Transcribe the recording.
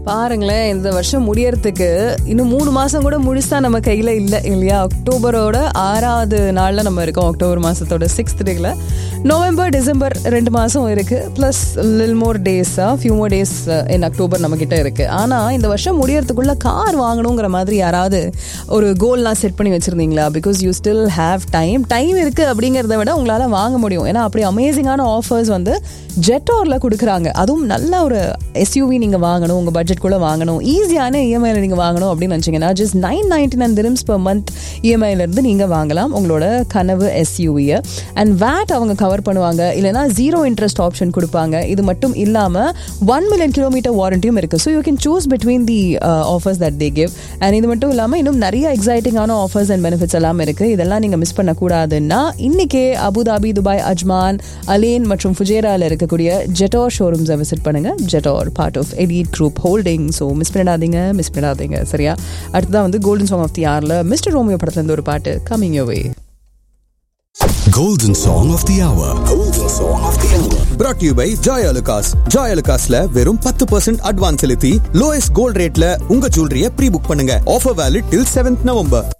பாருங்களேன் இந்த வருஷம் முடியறதுக்கு இன்னும் மூணு மாசம் கூட முழுசா நம்ம கையில இல்ல இல்லையா அக்டோபரோட ஆறாவது நாள்ல நம்ம இருக்கோம் அக்டோபர் மாசத்தோட சிக்ஸ்த் டேல நவம்பர் டிசம்பர் ரெண்டு மாசம் இருக்கு பிளஸ் லில் more days few more days in October நம்ம கிட்ட இருக்கு ஆனா இந்த வருஷம் முடியறதுக்குள்ள கார் வாங்கணுங்கிற மாதிரி யாராவது ஒரு கோல்லாம் செட் பண்ணி வச்சிருந்தீங்களா because you still have time time இருக்கு அப்படிங்கிறத விட உங்களால வாங்க முடியும் ஏன்னா அப்படி அமேசிங்கான ஆஃபர்ஸ் வந்து ஜெட்டோர்ல கொடுக்குறாங்க அதுவும் நல்ல ஒரு எஸ்யூவி நீங்க வாங்கணும் உங்க பட்ஜெட் கூட வாங்கணும் ஈஸியான இஎம்ஐல நீங்க வாங்கணும் அப்படின்னு நினைச்சீங்கன்னா just nine ninety nine dirhams per month இஎம்ஐல இருந்து நீங்க வாங்கலாம் உங்களோட கனவு எஸ்யூவியை அண்ட் வேட் அவங்க கவர் பண்ணுவாங்க இல்லைன்னா ஜீரோ இன்ட்ரெஸ்ட் ஆப்ஷன் கொடுப்பாங்க இது மட்டும் இல்லாம ஒன் மில்லியன் கிலோமீட்டர் வாரண்டியும் இருக்கு so you can choose between the offers that they give and இது மட்டும் இல்லாம இன்னும் நிறைய எக்ஸைட்டிங்கான ஆஃபர்ஸ் அண்ட் பெனிஃபிட்ஸ் எல்லாம் இருக்கு இதெல்லாம் நீங்க மிஸ் பண்ணக்கூடாதுன்னா இன்னைக்கே அபுதாபி துபாய் அஜ்மான் அலேன் மற்றும் ஃபுஜேரால இருக்கக்கூடிய ஜெட்டோர் ஷோரூம்ஸை விசிட் பண்ணுங்க Jetour part of Elite group holding so miss பண்ணிடாதீங்க மிஸ் பண்ணிடாதீங்க சரியா அடுத்ததான் வந்து கோல்டன் சாங் ஆஃப் தி யார்ல மிஸ்டர் ரோமியோ படத்துல இருந்து ஒரு பாட்டு coming way Golden Song of the Hour. Golden Song of the Hour. brought to you by Joy Alucas. Joy Alucasல வெறும் பத்து பர்சன்ட் அட்வான்ஸ் செலுத்தி லோயஸ்ட் கோல்ட் ரேட்ல உங்க ஜுவல்லரிய ப்ரீ புக் பண்ணுங்க offer valid till seventh November